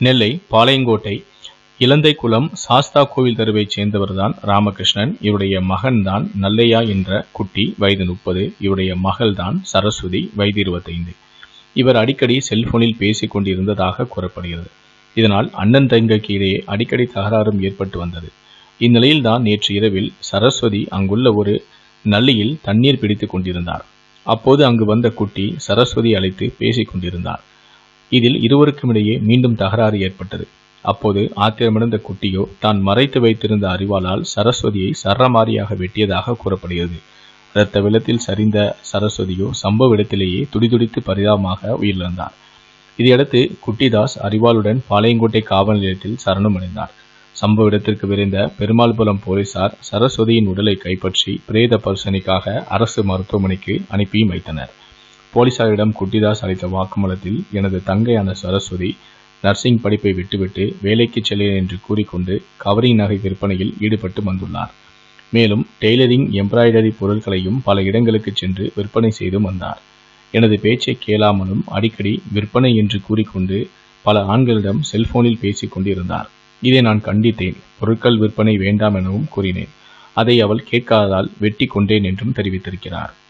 நெல்லை பாளையங்கோட்டை இலந்தைக்குளம் சாஸ்தா கோவில் தெருவைச் சேர்ந்தவர்தான் ராமகிருஷ்ணன் இவருடைய மகன்தான் நல்லையா என்ற குட்டி வயது முப்பது இவருடைய மகள்தான் சரஸ்வதி வயது இருபத்தைந்து இவர் அடிக்கடி செல்போனில் பேசிக் கொண்டிருந்ததாக கூறப்படுகிறது இதனால் அண்ணன் தங்கைக்கு இடையே அடிக்கடி தகராறும் ஏற்பட்டு வந்தது இந்நிலையில்தான் நேற்று இரவில் சரஸ்வதி அங்குள்ள ஒரு நள்ளியில் தண்ணீர் பிடித்துக் கொண்டிருந்தார் அப்போது அங்கு வந்த குட்டி சரஸ்வதி அழைத்து பேசிக் கொண்டிருந்தார் இதில் இருவருக்கும் இடையே மீண்டும் தகராறு ஏற்பட்டது அப்போது ஆத்திரமடைந்த குட்டியோ தான் மறைத்து வைத்திருந்த அறிவாளால் சரஸ்வதியை சரமாரியாக வெட்டியதாக கூறப்படுகிறது இரத்த வெள்ளத்தில் சரிந்த சரஸ்வதியோ சம்பவ இடத்திலேயே துடிதுடித்து பரிதாபமாக உயிரிழந்தார் இதையடுத்து குட்டிதாஸ் அறிவாளுடன் பாளையங்கோட்டை காவல் நிலையத்தில் சரணம் அடைந்தார் சம்பவ இடத்திற்கு விரைந்த பெருமாள்புரம் போலீசார் சரஸ்வதியின் உடலை கைப்பற்றி பிரேத பரிசோதனைக்காக அரசு மருத்துவமனைக்கு அனுப்பி வைத்தனர் போலீசாரிடம் குட்டிதாஸ் அளித்த வாக்குமூலத்தில் எனது தங்கையான சரஸ்வதி நர்சிங் படிப்பை விட்டுவிட்டு வேலைக்கு செல்லேன் என்று கூறிக்கொண்டு கவரிங் நகை விற்பனையில் ஈடுபட்டு வந்துள்ளார் மேலும் டெய்லரிங் எம்ப்ராய்டரி பொருட்களையும் பல இடங்களுக்கு சென்று விற்பனை செய்து வந்தார் எனது பேச்சை கேளாமலும் அடிக்கடி விற்பனை என்று கூறிக்கொண்டு பல ஆண்களிடம் செல்போனில் பேசிக் கொண்டிருந்தார் இதை நான் கண்டித்தேன் பொருட்கள் விற்பனை வேண்டாம் எனவும் கூறினேன் அதை அவள் கேட்காததால் வெட்டி கொண்டேன் என்றும் தெரிவித்திருக்கிறார்